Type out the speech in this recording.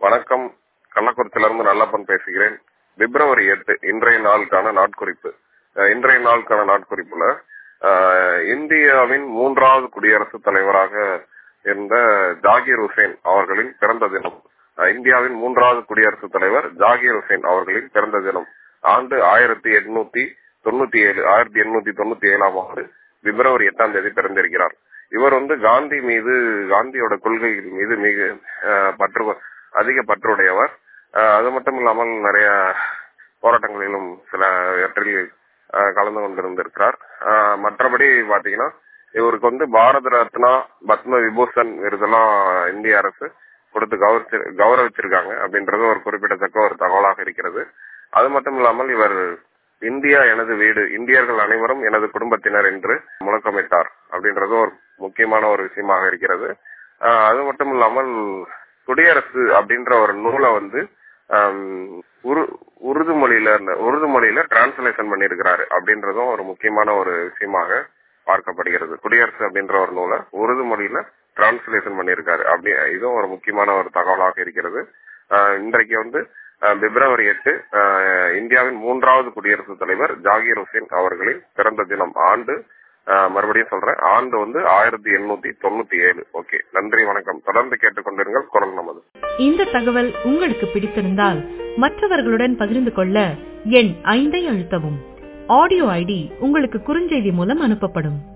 வணக்கம் கள்ளக்குறிச்சியிலிருந்து நல்லப்பன் பேசுகிறேன் பிப்ரவரி எட்டு இன்றைய நாளுக்கான நாட்குறிப்பு அஹ் இன்றைய நாளுக்கான நாட்குறிப்புல அஹ், இந்தியாவின் மூன்றாவது குடியரசுத் தலைவராக இருந்த ஜாகிர் ஹுசேன் அவர்களின் பிறந்த தினம் அஹ், இந்தியாவின் மூன்றாவது குடியரசுத் தலைவர் ஜாகிர் ஹுசேன் அவர்களின் பிறந்த தினம் ஆண்டு ஆயிரத்தி எட்நூத்தி தொண்ணூத்தி ஏழு ஆயிரத்தி எண்ணூத்தி தொண்ணூத்தி ஏழாம் ஆண்டு பிப்ரவரி எட்டாம் தேதி பிறந்திருக்கிறார் இவர் வந்து காந்தி மீது காந்தியோட கொள்கைகள் மீது மிக அஹ், பற்று அதிக பற்றுடையவர் அஹ், அது மட்டும் இல்லாமல் நிறைய போராட்டங்களிலும் சில இடத்தில் அஹ், கலந்து கொண்டிருந்திருக்கிறார் அஹ், மற்றபடி பாத்தீங்கன்னா இவருக்கு வந்து பாரத ரத்னா பத்ம விபூஷன் விருதெல்லாம் இந்திய அரசு கொடுத்து கௌரவிச்சு கௌரவிச்சிருக்காங்க அப்படின்றது ஒரு குறிப்பிடத்தக்க ஒரு தகவலாக இருக்கிறது அது மட்டும் இல்லாமல் இவர் இந்தியா எனது வீடு இந்தியர்கள் அனைவரும் எனது குடும்பத்தினர் என்று முழக்கமிட்டார் அப்படின்றது ஒரு முக்கியமான ஒரு விஷயமாக இருக்கிறது ஆஹ் அது மட்டும் இல்லாமல் குடியரசு அப்படின்ற ஒரு நூலை வந்து ஆம், உரு- உருது மொழியில இந்த உருது மொழியில டிரான்ஸ்லேஷன் பண்ணியிருக்கிறாரு அப்படின்றதும் ஒரு முக்கியமான ஒரு விஷயமாக பார்க்கப்படுகிறது குடியரசு அப்படின்ற ஒரு நூலை உருது மொழியில டிரான்ஸ்லேஷன் பண்ணியிருக்காரு அப்படி இதுவும் ஒரு முக்கியமான ஒரு தகவலாக இருக்கிறது ஆஹ் இன்றைக்கு வந்து ஆஹ் பிப்ரவரி எட்டு ஆஹ் இந்தியாவின் மூன்றாவது குடியரசுத் தலைவர் ஜாகிர் ஹுசேன் அவர்களின் பிறந்த தினம் ஆண்டு ஆஹ் மறுபடியும் சொல்றேன் ஆண்டு வந்து ஆயிரத்தி எண்ணூத்தி தொண்ணூத்தி ஏழு ஓகே நன்றி வணக்கம் தொடர்ந்து கேட்டுக்கொண்டிருங்கள் குரல் நமது இந்த தகவல் உங்களுக்கு பிடித்திருந்தால் மற்றவர்களுடன் பகிர்ந்து கொள்ள எண் ஐந்தை அழுத்தவும் ஆடியோ ஐடி உங்களுக்கு குறுஞ்செய்தி மூலம் அனுப்பப்படும்